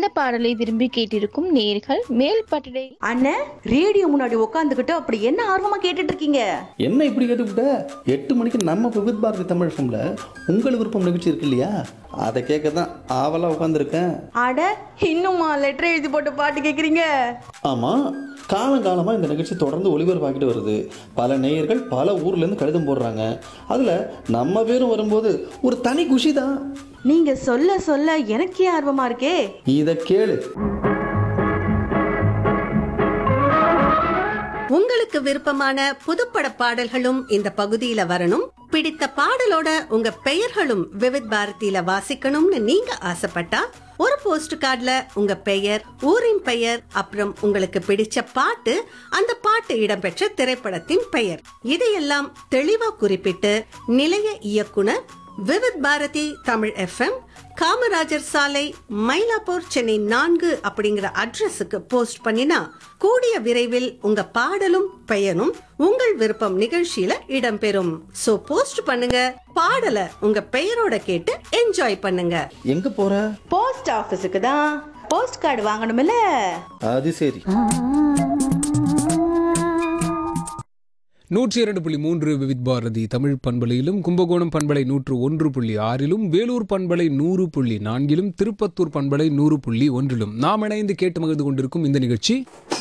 பாடலை விரும்பி கேட்டிருக்கும் நேர்கள் மேல் பட்டடை அண்ணே ரேடியோ முன்னாடி உட்காந்துக்கிட்டு அப்படி என்ன ஆர்வமா கேட்டுட்டு இருக்கீங்க என்ன இப்படி கேட்டுவிட்ட எட்டு மணிக்கு நம்ம விவித் பாரதி தமிழ் ஃபம்ல உங்கள் விருப்பம் நிகழ்ச்சி இருக்கு இல்லையா அதை கேட்க தான் ஆவலாக உட்காந்துருக்கேன் அட இன்னுமா லெட்டர் எழுதி போட்டு பாட்டு கேக்குறீங்க ஆமாம் காலங்காலமாக இந்த நிகழ்ச்சி தொடர்ந்து ஒளிபரப்பாக்கிட்டு வருது பல நேயர்கள் பல ஊர்லேருந்து கடிதம் போடுறாங்க அதில் நம்ம பேரும் வரும்போது ஒரு தனி குஷி தான் நீங்க சொல்ல சொல்ல எனக்கே ஆர்வமா இருக்கே இதை கேளு உங்களுக்கு விருப்பமான புதுப்பட பாடல்களும் இந்த பகுதியில வரணும் பிடித்த பாடலோட உங்க பெயர்களும் விவித் பாரதியில வாசிக்கணும்னு நீங்க ஆசைப்பட்டா ஒரு போஸ்ட் கார்டுல உங்க பெயர் ஊரின் பெயர் அப்புறம் உங்களுக்கு பிடிச்ச பாட்டு அந்த பாட்டு இடம்பெற்ற திரைப்படத்தின் பெயர் இதையெல்லாம் தெளிவா குறிப்பிட்டு நிலைய இயக்குனர் விவித் பாரதி தமிழ் எஃப்எம் காமராஜர் சாலை மயிலாப்பூர் சென்னை நான்கு அப்படிங்கிற அட்ரஸுக்கு போஸ்ட் பண்ணினா கூடிய விரைவில் உங்க பாடலும் பெயரும் உங்கள் விருப்பம் நிகழ்ச்சியில இடம்பெறும் சோ போஸ்ட் பண்ணுங்க பாடலை உங்க பெயரோட கேட்டு என்ஜாய் பண்ணுங்க எங்கே போகிற போஸ்ட் ஆபீஸுக்கு தான் போஸ்ட் கார்டு வாங்கணும்ல அது சரி நூற்றி இரண்டு புள்ளி மூன்று விவித் பாரதி தமிழ் பண்பலையிலும் கும்பகோணம் பண்பலை நூற்று ஒன்று புள்ளி ஆறிலும் வேலூர் பண்பலை நூறு புள்ளி நான்கிலும் திருப்பத்தூர் பண்பலை நூறு புள்ளி ஒன்றிலும் நாம் இணைந்து கேட்டு மகிழ்ந்து கொண்டிருக்கும் இந்த நிகழ்ச்சி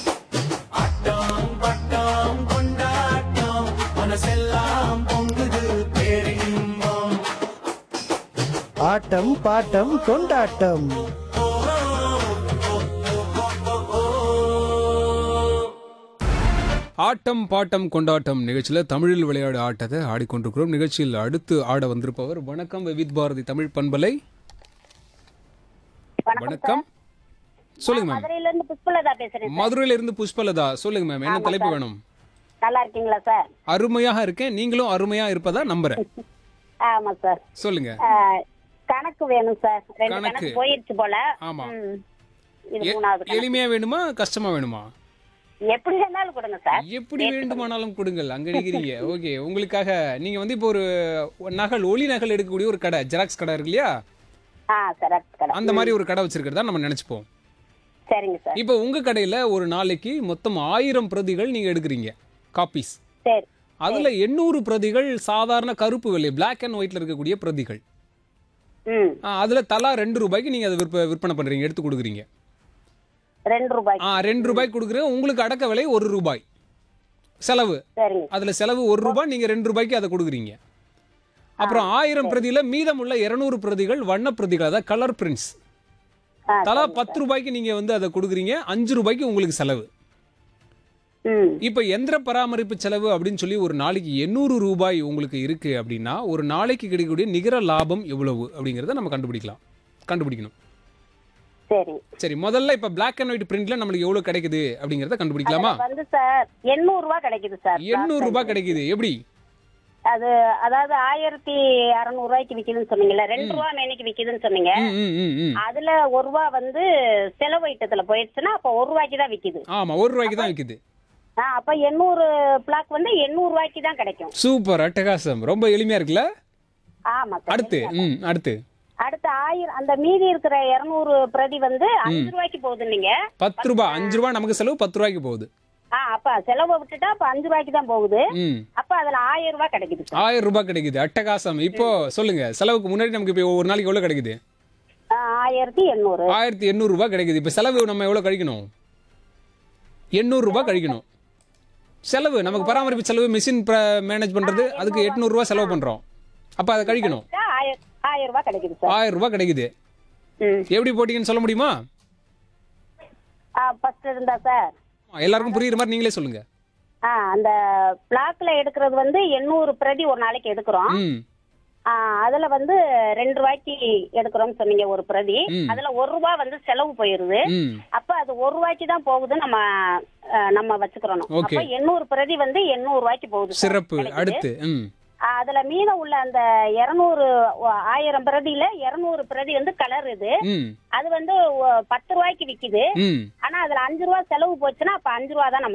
ஆட்டம் பாட்டம் கொண்டாட்டம் ஆட்டம் பாட்டம் கொண்டாட்டம் நிகழ்ச்சியில் தமிழில் விளையாடு ஆட்டத்தை ஆடிக்கொண்டிருக்கிறோம் நிகழ்ச்சியில் அடுத்து ஆட வந்திருப்பவர் வணக்கம் விவித் பாரதி தமிழ் பண்பலை வணக்கம் சொல்லுங்க மேம் மதுரையில இருந்து புஷ்பலதா பேசுறேன் சார். மதுரையில இருந்து புஷ்பலதா சொல்லுங்க மேம் என்ன தலைப்பு வேணும் நல்லா இருக்கீங்களா சார் அருமையாக இருக்கேன் நீங்களும் அருமையா இருப்பதா நம்புறேன் ஆமா சார் சொல்லுங்க ஆ, கணக்கு வேணும் சார் ரெண்டு கணக்கு. கணக்கு போயிருச்சு போல ஆமா. ம். இது எ- மூணாவது கணக்கு. எளிமையா வேணுமா கஷ்டமா வேணுமா எப்படி வேணாலும் கொடுங்க சார் எப்படி வேண்டுமானாலும் கொடுங்கள் அங்க நிக்கிறீங்க ஓகே உங்களுக்காக நீங்க வந்து இப்போ ஒரு நகல் ஒளி நகல் எடுக்கக்கூடிய ஒரு கடை ஜெராக்ஸ் கடை இருக்கு இல்லையா ஆ கரெக்ட் கரெக்ட் அந்த மாதிரி ஒரு கடை வச்சிருக்கிறதா நம்ம நினைச்சுப்போம் சரிங்க சார் இப்போ உங்க கடையில ஒரு நாளைக்கு மொத்தம் ஆயிரம் பிரதிகள் நீங்க எடுக்கிறீங்க காப்பீஸ் சரி அதுல எண்ணூறு பிரதிகள் சாதாரண கருப்பு வெள்ளை Black அண்ட் ஒயிட்ல இருக்கக்கூடிய பிரதிகள் ம் ஆ, அதுல தலா ரெண்டு ரூபாய்க்கு நீங்க அதை விற்ப விற்பனை பண்றீங்க எடுத்து கொடுக்குறீங்க ரெண்டு ரூபாய் ஆ ரெண்டு ரூபாய்க்கு கொடுக்குறேன் உங்களுக்கு அடக்க விலை ஒரு ரூபாய் செலவு சரிங்க அதுல செலவு ஒரு ரூபாய் நீங்க ரெண்டு ரூபாய்க்கு அதை கொடுக்குறீங்க அப்புறம் ஆயிரம் பிரதியில மீதமுள்ள இருநூறு பிரதிகள் வண்ண பிரதிகள் அதாவது கலர் பிரிண்ட்ஸ் ஆ, தலா பத்து ரூபாய்க்கு நீங்க வந்து அதை கொடுக்குறீங்க அஞ்சு ரூபாய்க்கு உங்களுக்கு செலவு ம் இப்ப எந்திர பராமரிப்பு செலவு அப்படின்னு சொல்லி ஒரு நாளைக்கு எண்ணூறு ரூபாய் உங்களுக்கு இருக்கு அப்படின்னா ஒரு நாளைக்கு கிடைக்கக்கூடிய நிகர லாபம் எவ்வளவு அப்படிங்கறத நம்ம கண்டுபிடிக்கலாம் கண்டுபிடிக்கணும் சரி சரி முதல்ல இப்ப Black அண்ட் ஒயிட் பிரிண்ட்ல நம்மளுக்கு எவ்வளவு கிடைக்குது அப்படிங்கறத கண்டுபிடிக்கலாமா அதுல வந்து சார் எண்ணூறு ரூபாய் கிடைக்குது சார் எண்ணூறு ரூபாய் கிடைக்குது எப்படி அது அதாவது ஆயிரத்தி அறுநூறு ரூபாய்க்கு விக்குதுன்னு சொன்னீங்கல்ல ரெண்டு ரூபா மேனிக்கு விக்குதுன்னு சொன்னீங்க ம், ம், ம், ம். அதுல ஒரு ரூபா வந்து செலவு ஐட்டத்துல போயிடுச்சுன்னா அப்ப ஒரு ரூபாய்க்கு தான் விக்குது ஆமா ஒரு ரூபாய்க்கு தான் விக்குது ஆ, அப்ப எண்ணூறு பிளாக் வந்து எண்ணூறு ரூபாய்க்கு தான் கிடைக்கும் சூப்பர் அட்டகாசம் ரொம்ப எளிமையா இருக்குல்ல ஆமா சார் அடுத்து ம் அடுத்து அடுத்து ஆயிரம் அந்த மீதி இருக்கிற இருநூறு பிரதி வந்து அஞ்சு ரூபாய்க்கு போகுது நீங்க பத்து ரூபாய் அஞ்சு ரூபாய் நமக்கு செலவு பத்து ரூபாய்க்கு போகுது ஆ அப்ப செலவை விட்டுட்டா அப்ப அஞ்சு ரூபாய்க்கு தான் போகுது ம் அப்ப அதுல ஆயிரம் ரூபாய் கிடைக்குது சார் ஆயிரம் ரூபாய் கிடைக்குது அட்டகாசம் இப்போ சொல்லுங்க செலவுக்கு முன்னாடி நமக்கு இப்போ ஒரு நாளைக்கு எவ்வளவு கிடைக்குது ஆ, ஆயிரத்தி எண்ணூறு ஆயிரத்தி எண்ணூறு ரூபாய் கிடைக்குது இப்போ செலவு நம்ம எவ்வளவு கழிக்கணும் எண்ணூறு ரூபாய் கழிக்கணும் செலவு நமக்கு பராமரிப்பு செலவு மிஷின் மேனேஜ் பண்றது அதுக்கு எட்நூறு ரூபாய் செலவு பண்றோம் அப்ப அதை கழிக்கணும் ஆயிரம் ஆயிரம் ரூபாய் கிடைக்குது சார் ஆயிரம் ரூபாய் கிடைக்குது ம் எப்படி போட்டீங்கன்னு சொல்ல முடியுமா ஃபர்ஸ்ட் இருந்தா சார் எல்லாருக்கும் புரியுற மாதிரி நீங்களே சொல்லுங்க ஆ அந்த பிளாக்ல எடுக்கிறது வந்து எண்ணூறு பிரதி ஒரு நாளைக்கு எடுக்கிறோம் ம் ஆ, அதுல வந்து ரெண்டு ரூபாய்க்கு எடுக்கிறோம்னு சொன்னீங்க ஒரு பிரதி ம். அதுல ஒரு ரூபாய் வந்து செலவு போயிருது ம் அப்ப அது ஒரு ரூபாய்க்கு தான் போகுது நம்ம அஹ், நம்ம வச்சுக்கிறோம் Okay. அப்ப எண்ணூறு பிரதி வந்து எண்ணூறு ரூபாய்க்கு போகுது சார். சிறப்பு கிடைக்குது. அடுத்து ம் ஆ, அதுல மீதம் உள்ள அந்த இருநூறு ஆயிரம் பிரதியில இருநூறு பிரதி வந்து கலர் இது ம் அது வந்து ஒ- பத்து ரூபாய்க்கு விக்குது ம் ஆனா அதுல அஞ்சு ரூபா செலவு போச்சுன்னா அப்ப அஞ்சு ரூபா தான் நம்ம